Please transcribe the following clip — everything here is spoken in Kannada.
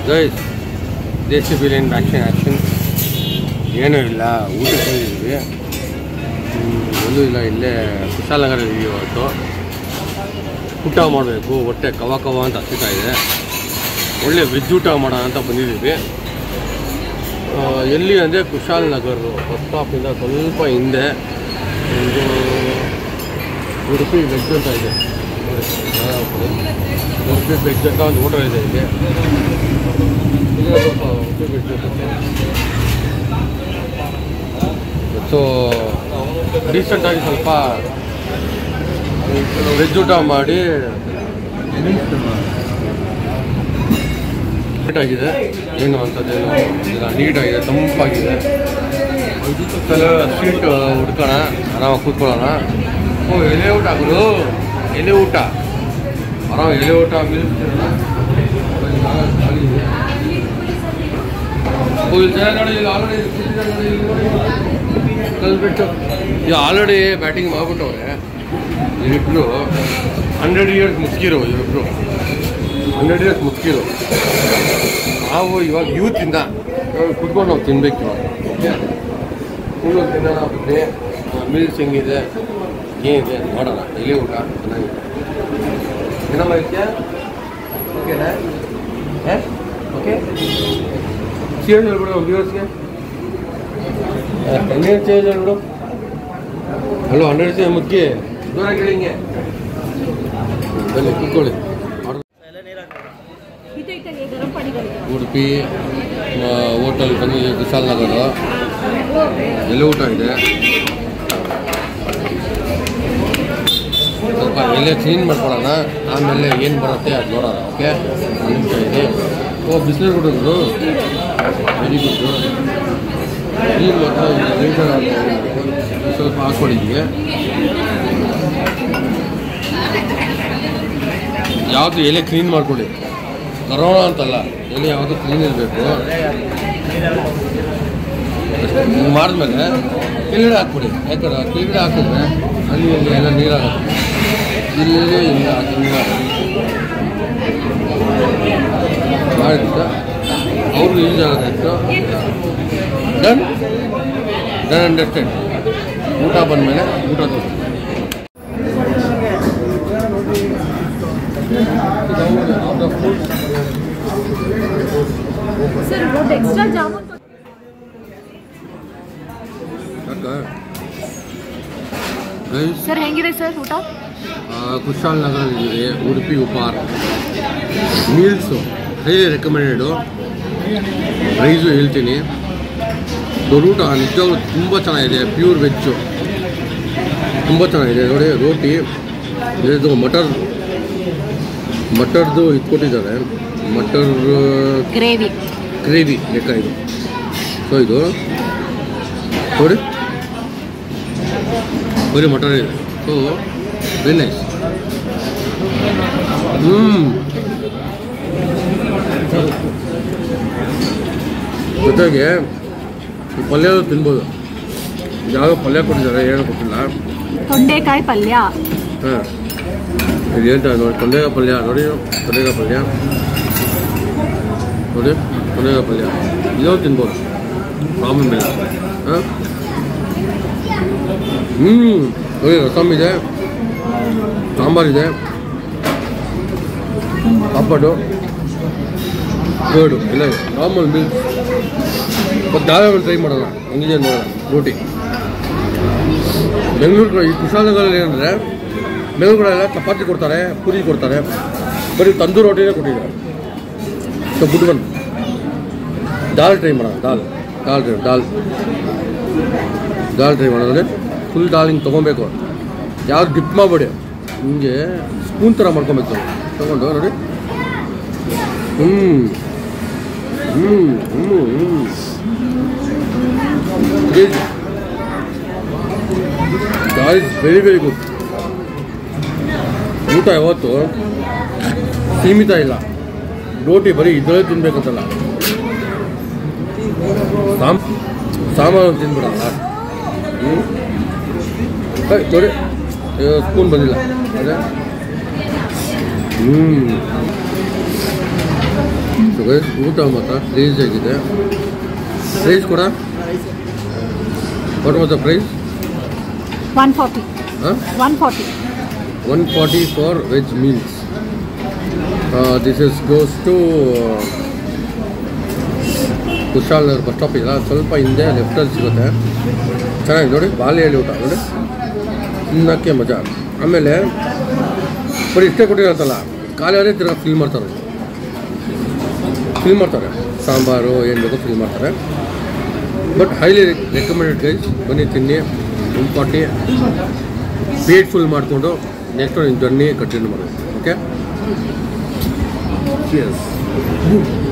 guys desi biryani vaccine action ಏನೂ ಇಲ್ಲ ಊಟಕ್ಕೆ ಬಂದಿದ್ವಿ ಹ್ಮ್, ಎಲ್ಲೂ ಇಲ್ಲ ಇಲ್ಲೇ ಕುಶಾಲನಗರ ಇದೀವಿ ಇವತ್ತು ಊಟ ಮಾಡಬೇಕು ಹೊಟ್ಟೆ ಕವ ಕವ ಅಂತ ಹತ್ತಿತಾ ಇದೆ ಒಳ್ಳೆ ವೆಜ್ ಊಟ ಮಾಡೋಣ ಅಂತ ಬಂದಿದ್ದೀವಿ ಆ, ಎಲ್ಲಿ ಅಂದರೆ ಕುಶಾಲನಗರ್ ಬಸ್ ಸ್ಟಾಪಿಂದ ಸ್ವಲ್ಪ ಹಿಂದೆ ಒಂದು ಉಡುಪಿ ವೆಜ್ ಅಂತ ಇದೆ ಉಡುಪಿ ವೆಜ್ ಅಂತ ಒಂದು ಹೋಟೆಲ್ ಇದೆ ಇಲ್ಲಿ ಇಲ್ಲೇ ಸ್ವಲ್ಪ ಉಡುಪಿ ವೆಜ್ ಸೊ ಡೀಸೆಂಟಾಗಿ ಸ್ವಲ್ಪ ವೆಜ್ ಊಟ ಮಾಡಿ ನೀಟಾಗಿದೆ ಏನು ಅಂಥದ್ದೇನು ಇಲ್ಲ ನೀಟಾಗಿದೆ ತಂಪಾಗಿದೆ ಕೆಲವು ಸ್ವೀಟ್ ಹುಡ್ಕೋಣ ಆರಾಮಾಗಿ ಕೂತ್ಕೊಳ್ಳೋಣ ಓ ಎಲೆ ಊಟ ಗುರು ಎಲೆ ಊಟ ಆರಾಮ ಎಲೆ ಊಟ ಮಿಲ್ಕ್ ಕಲ್ಬಿಟ್ಟು ಈಗ ಆಲ್ರೆಡಿ ಬ್ಯಾಟಿಂಗ್ ಮಾಡ್ಬಿಟ್ಟವ್ರೆ ಇವರಿಬ್ರು ಹಂಡ್ರೆಡ್ ಇಯರ್ಸ್ ಮುಗ್ಸಿರೋ ಇವರಿಬ್ರು ಹಂಡ್ರೆಡ್ ಇಯರ್ಸ್ ಮುಗ್ಸಿರೋ ನಾವು ಇವಾಗ ಯೂತಿಂದ ಇವಾಗ ಕುತ್ಕೊಂಡು ನಾವು ತಿನ್ಬೇಕು ಇವಾಗ ಓಕೆ ಫುಲ್ಲು ತಿನ್ನೋಣ ಬನ್ನಿ ಮೀಲ್ಸ್ ಹೆಂಗಿದೆ ಏನಿದೆ ನೋಡೋಣ ಎಲ್ಲಿ ಊಟ ಚೆನ್ನಾಗಿದೆ ಏನಮ್ಮ ಇದಕ್ಕೆ ಓಕೆನಾ ಓಕೆ ಚೇಂಜ್ ಹೇಳ್ಬಿಡು ವ್ಯೂವರ್ಸ್ಗೆ ಹಂಡ್ರೆಡ್ ಚೇಂಜ್ ಹೇಳ್ಬಿಡು ಹಲೋ ಹಂಡ್ರೆಡ್ ಚೇಂಜ್ ಮುಖ್ಯ ದೂರ ಕೇಳಿ ಹಿಂಗೆ ಬನ್ನಿ ಕೂತ್ಕೊಳ್ಳಿ इथे इथे हे गरम पाणी करायचं ಉಡುಪಿ ಹೋಟೆಲ್ ಬಂದು ವಿಶಾಲ್ ನಗರ ಎಲೆ ಊಟ ಇದೆ ಸ್ವಲ್ಪ ಎಲೆ ಕ್ಲೀನ್ ಮಾಡ್ಕೊಳ್ಳೋಣ ಆಮೇಲೆ ಏನು ಬರುತ್ತೆ ಅದು ನೋಡೋಣ ಓಕೆ ಒಂದು ನಿಮಿಷ ಇದೆ ಓ ಬಿಸಿನೀರು ಕುಡಿದ್ರು ವೆರಿ ಗುಡ್ ನೀರು ಮಾತ್ರ ಲೀಟರ್ ಸ್ವಲ್ಪ ಹಾಕ್ಕೊಂಡಿದ್ದೀವಿ ಯಾವುದು ಎಲೆ ಕ್ಲೀನ್ ಮಾಡ್ಕೊಳ್ಳಿ ಕರೋನಾ ಅಂತಲ್ಲ ಎಲೆ ಯಾವುದು ಕ್ಲೀನ್ ಇರಬೇಕು ಹಿಂಗೆ ಮಾಡಿದ್ಮೇಲೆ ಕೆಳಗಡೆ ಹಾಕ್ಬಿಡಿ ಯಾಕಂದ್ರೆ ಕೆಳಗಡೆ ಹಾಕಿದ್ರೆ ಅಲ್ಲಿ ಇಲ್ಲಿ ಎಲ್ಲ ನೀರಾಗುತ್ತೆ ಇಲ್ಲಿ ಇಲ್ಲ ಹಿಂಗ ಮಾಡಿದ್ರೆ ಅವ್ರಿಗೆ ಯೂಸ್ ಆಗುತ್ತೆ ಡನ್ ಡನ್ ಅಂಡರ್ಸ್ಟ್ಯಾಂಡ್ ಊಟ ಬಂದಮೇಲೆ ಊಟ ತಗೊಂಡು सर बहुत एक्स्ट्रा जामुन तो ಯಾಕೆ ಗೈಸ್ ಸರ್ ಹೆಂಗಿದೆ ಸರ್ ಊಟ ಕುಶಾಲ್ ನಗರದಲ್ಲಿದೆ ಉಡುಪಿ ಉಪಾರ್ ಮೀಲ್ಸು ಹೈಲಿ ರೆಕಮೆಂಡೆಡು ಪ್ರೈಸು ಹೇಳ್ತೀನಿ ದೊಡ್ಡ ಊಟ ನಿಜವಾಗ್ಲೂ ತುಂಬ ಚೆನ್ನಾಗಿದೆ ಪ್ಯೂರ್ ವೆಜ್ಜು ತುಂಬ ಚೆನ್ನಾಗಿದೆ ನೋಡಿ ರೋಟಿ ಇದು ಮಟರ್ ಮಟರ್ದು ಇದು ಕೊಟ್ಟಿದ್ದಾರೆ ಮಟರ್ ಗ್ರೇವಿ ಗ್ರೇವಿ ಲೆಕ್ಕ ಇದು ಸೊ ಇದು ನೋಡಿ ಬರೀ ಮಟರ್ ಇದೆ ಸೊ ವೆರಿ ನೈಸ್ ಹ್ಞೂ ಜೊತೆಗೆ ಈ ಪಲ್ಯ ತಿನ್ಬೋದು ಯಾವ ಪಲ್ಯ ಕೊಟ್ಟಿದ್ದಾರೆ ಏನು ಕೊಟ್ಟಿಲ್ಲ ತೊಂಡೆಕಾಯಿ ಪಲ್ಯ ಹಾಂ ಇದೇಂತ ನೋಡಿ ತೊಂಡೆಕಾಯಿ ಪಲ್ಯ ನೋಡಿ ತೊಂಡೆಕಾಯಿ ಪಲ್ಯ ನೋಡಿ ತೊಂಡೆಕಾಯಿ ಪಲ್ಯ ಇದೋ ತಿನ್ಬೋದು ಪ್ರಾಬ್ಲಮ್ ಇಲ್ಲ ಹಾಂ ಹ್ಞೂ ನೋಡಿ ರಸಮ್ ಇದೆ ಸಾಂಬಾರಿದೆ ಪಾಪಡು ಕರ್ಡು ಇಲ್ಲ ಇದೆ ನಾರ್ಮಲ್ ಮೀಲ್ಸ್ ಮತ್ತು ಯಾವ್ಯಾವ ಟ್ರೈ ಮಾಡೋಣ ಹೆಂಗಿದೆ ನೋಡೋಣ ರೋಟಿ ಬೆಂಗಳೂರು ಕಡೆ ಈ ಕುಶಾಲನಗರಲ್ಲಿ ಏನಂದರೆ ಬೆಂಗಳೂರು ಕಡೆ ಎಲ್ಲ ಚಪಾತಿ ಕೊಡ್ತಾರೆ ಪೂರಿ ಕೊಡ್ತಾರೆ ಬರೀ ತಂದೂರು ರೋಟಿನೇ ಕೊಟ್ಟಿದ್ದಾರೆ ಸೊ ಗುಡ್ ಒನ್ ದಾಲ್ ಟ್ರೈ ಮಾಡೋಣ ದಾಲ್ ದಾಲ್ ಟ್ರೈ ದಾಲ್ ದಾಲ್ ಟ್ರೈ ಮಾಡೋದ್ರೆ ಫುಲ್ ದಾಲ್ ಹಿಂಗೆ ತೊಗೊಬೇಕು ಯಾವ್ದು ಡಿಪ್ ಮಾಡಬೇಡಿ ಹಿಂಗೆ ಸ್ಪೂನ್ ಥರ ಮಾಡ್ಕೊಬೇಕು ನಾವು ತೊಗೊಂಡು ನೋಡಿ ಹ್ಞೂ ಹ್ಞೂ ಹ್ಞೂ ಹ್ಞೂ dal is very very good ಊಟ ಯಾವತ್ತು ಸೀಮಿತ ಇಲ್ಲ ರೋಟಿ ಬರೀ ಇದರಲ್ಲೇ ತಿನ್ಬೇಕಂತಲ್ಲ ಸಾಮ್ ಸಾಂಬಾರು ತಿನ್ಬಿಡಲ್ಲ ಹ್ಞೂ ನೋಡಿ ಸ್ಪೂನ್ ಬಂದಿಲ್ಲ ಅದೇ ಹ್ಞೂ ಗೈಸ್ ಊಟ ಮಾತ್ರ ಕ್ರೇಜ್ ಆಗಿದೆ ಪ್ರೈಸ್ ಕೂಡ what was the price one forty ಹಾಂ one forty one forty for veg meals this is goes to Kushal bus stop ಇಲ್ಲ ಸ್ವಲ್ಪ ಹಿಂದೆ ಲೆಫ್ಟಲ್ಲಿ ಸಿಗುತ್ತೆ ಚೆನ್ನಾಗಿ ನೋಡಿ ಬಾಲೆಯಲ್ಲಿ ಊಟ ನೋಡಿ ತಿನ್ನೋಕ್ಕೆ ಮಜಾ ಆಮೇಲೆ ಬರೀ ಇಷ್ಟೇ ಕೊಟ್ಟಿರತ್ತಲ್ಲ ಖಾಲಿ ಅವರೇ ತಿರ್ಗಾ ಫಿಲ್ ಮಾಡ್ತಾರೆ ಫಿಲ್ ಮಾಡ್ತಾರೆ ಸಾಂಬಾರು ಏನು ಬೇಕೋ ಫಿಲ್ ಮಾಡ್ತಾರೆ ಬಟ್ ಹೈಲಿ ರೆಕಮೆಂಡೆಡ್ ಗೈಸ್ ಬನ್ನಿ ತಿನ್ನಿ ಒನ್ ಫಾರ್ಟಿ ಪೇಟ್ ಫುಲ್ ಮಾಡಿಕೊಂಡು ನೆಕ್ಸ್ಟ್ ನಿಮ್ಮ ಜರ್ನಿ ಕಂಟಿನ್ಯೂ ಮಾಡೋದು ಓಕೆ